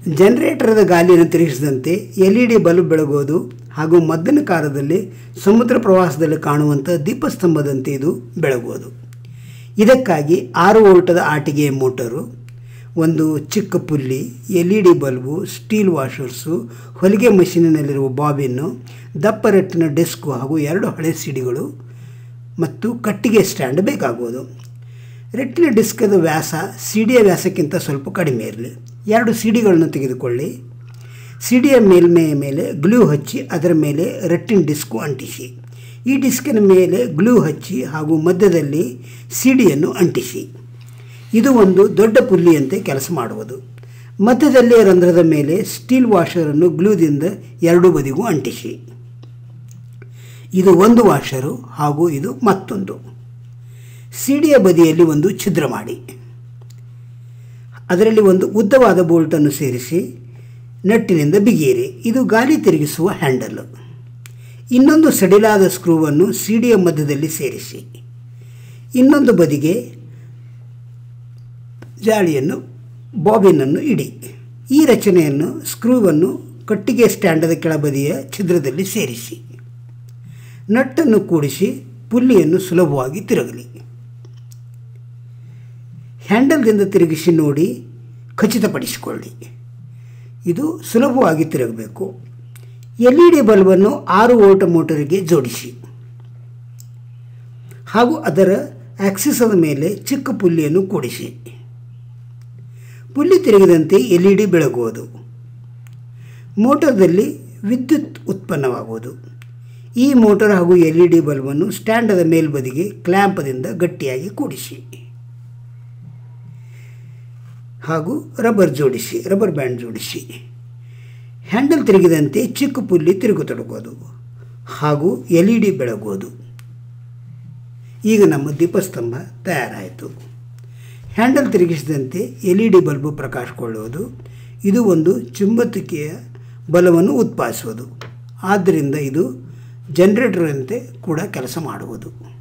ಜನರೇಟರದ ಗಾಲಿಯನ್ನು ತಿರುಗಿಸಿದಂತೆ L E D bulb ಬೆಳಗೋದು ಹಾಗೂ ಮದ್ದನ ಕಾಲದಲ್ಲಿ ಸಮುದ್ರ ಪ್ರವಾಸದಲ್ಲಿ ಕಾಣುವಂಥ ದೀಪಸ್ತಂಭದಂತೆ ಇದು ಬೆಳಗೋದು ಇದಕ್ಕಾಗಿ ಆರು ವೋಲ್ಟದ ಆಟಿಗೆ ಮೋಟರು ಒಂದು ಚಿಕ್ಕ pulley L E D bulb steel washers ಹೊಲಿಗೆ ಮಷೀನಿನಲ್ಲಿರುವ ಬಾಬಿನ್ನು ದಪ್ಪ ರಟ್ಟಿನ ಡೆಸ್ಕು ಹಾಗೂ ಎರಡು ಹಳೆ ಸಿಡಿಗಳು ಮತ್ತು ಕಟ್ಟಿಗೆ ಸ್ಟ್ಯಾಂಡ್ ಬೇಕಾಗುವುದು ರೆಟ್ಟಿನ ಡಿಸ್ಕದ ವ್ಯಾಸ ಸಿಡಿಯ ವ್ಯಾಸಕ್ಕಿಂತ ಸ್ವಲ್ಪ ಕಡಿಮೆ ಇರಲಿ ಎರಡು ಸಿಡಿಗಳನ್ನು ತೆಗೆದುಕೊಳ್ಳಿ ಸಿಡಿಯ ಮೇಲ್ಮೆಯ ಮೇಲೆ ಗ್ಲೂ ಹಚ್ಚಿ ಅದರ ಮೇಲೆ ರೆಟ್ಟಿನ ಡಿಸ್ಕು ಅಂಟಿಸಿ ಈ ಡಿಸ್ಕಿನ ಮೇಲೆ ಗ್ಲೂ ಹಚ್ಚಿ ಹಾಗೂ ಮಧ್ಯದಲ್ಲಿ ಸಿಡಿಯನ್ನು ಅಂಟಿಸಿ ಇದು ಒಂದು ದೊಡ್ಡ ಪುಲ್ಲಿಯಂತೆ ಕೆಲಸ ಮಾಡುವುದು ಮಧ್ಯದಲ್ಲಿ ರಂಧ್ರದ ಮೇಲೆ ಸ್ಟೀಲ್ ವಾಷರನ್ನು ಗ್ಲೂದಿಂದ ಎರಡೂ ಬದಿಗೂ ಅಂಟಿಸಿ ಇದು ಒಂದು ವಾಷರು ಹಾಗೂ ಇದು ಮತ್ತೊಂದು ಸಿಡಿಯ ಬದಿಯಲ್ಲಿ ಒಂದು ಛಿದ್ರ ಮಾಡಿ ಅದರಲ್ಲಿ ಒಂದು ಉದ್ದವಾದ ಬೋಲ್ಟನ್ನು ಸೇರಿಸಿ ನಟ್ಟಿನಿಂದ ಬಿಗಿಯಿರಿ ಇದು ಗಾಲಿ ತಿರುಗಿಸುವ ಹ್ಯಾಂಡಲ್ಲು ಇನ್ನೊಂದು ಸಡಿಲಾದ ಸ್ಕ್ರೂವನ್ನು ಸಿಡಿಯ ಮಧ್ಯದಲ್ಲಿ ಸೇರಿಸಿ ಇನ್ನೊಂದು ಬದಿಗೆ ಜಾಳಿಯನ್ನು ಬಾಬಿನನ್ನು ಇಡಿ ಈ ರಚನೆಯನ್ನು ಸ್ಕ್ರೂವನ್ನು ಕಟ್ಟಿಗೆ ಸ್ಟ್ಯಾಂಡದ ಕೆಳಬದಿಯ ಛಿದ್ರದಲ್ಲಿ ಸೇರಿಸಿ ನಟ್ಟನ್ನು ಕೂಡಿಸಿ ಪುಲ್ಲಿಯನ್ನು ಸುಲಭವಾಗಿ ತಿರುಗಲಿ ಹ್ಯಾಂಡಲ್ದಿಂದ ತಿರುಗಿಸಿ ನೋಡಿ ಖಚಿತಪಡಿಸಿಕೊಳ್ಳಿ ಇದು ಸುಲಭವಾಗಿ ತಿರುಗಬೇಕು ಎಲ್ ಇ ಡಿ ಬಲ್ಬನ್ನು ಆರು ವೋಲ್ಟ್ ಮೋಟರಿಗೆ ಜೋಡಿಸಿ ಹಾಗೂ ಅದರ ಆಕ್ಸಿಸದ ಮೇಲೆ ಚಿಕ್ಕ ಪುಲ್ಲಿಯನ್ನು ಕೂಡಿಸಿ ಪುಲ್ಲಿ ತಿರುಗಿದಂತೆ ಎಲ್ ಇ ಡಿ ಬೆಳಗುವುದು ಮೋಟರ್ದಲ್ಲಿ ವಿದ್ಯುತ್ ಉತ್ಪನ್ನವಾಗುವುದು ಈ ಮೋಟರ್ ಹಾಗೂ ಎಲ್ ಇ ಡಿ ಬಲ್ಬನ್ನು ಸ್ಟ್ಯಾಂಡದ ಮೇಲ್ಬದಿಗೆ ಕ್ಲ್ಯಾಂಪದಿಂದ ಗಟ್ಟಿಯಾಗಿ ಕೂಡಿಸಿ ಹಾಗೂ ರಬ್ಬರ್ ಜೋಡಿಸಿ ರಬ್ಬರ್ ಬ್ಯಾಂಡ್ ಜೋಡಿಸಿ ಹ್ಯಾಂಡಲ್ ತಿರುಗಿದಂತೆ ಚಿಕ್ಕ ಪುಲ್ಲಿ ತಿರುಗತೊಡಗೋದು ಹಾಗೂ ಎಲ್ ಇ ಡಿ ಬೆಳಗೋದು ಈಗ ನಮ್ಮ ದೀಪಸ್ತಂಭ ತಯಾರಾಯಿತು ಹ್ಯಾಂಡಲ್ ತಿರುಗಿಸಿದಂತೆ ಎಲ್ ಇ ಡಿ ಬಲ್ಬು ಪ್ರಕಾಶಗೊಳ್ಳುವುದು ಇದು ಒಂದು ಚುಂಬತಿಕೆಯ ಬಲವನ್ನು ಉತ್ಪಾದಿಸುವುದು ಆದ್ದರಿಂದ ಇದು ಜನರೇಟರಂತೆ ಕೂಡ ಕೆಲಸ ಮಾಡುವುದು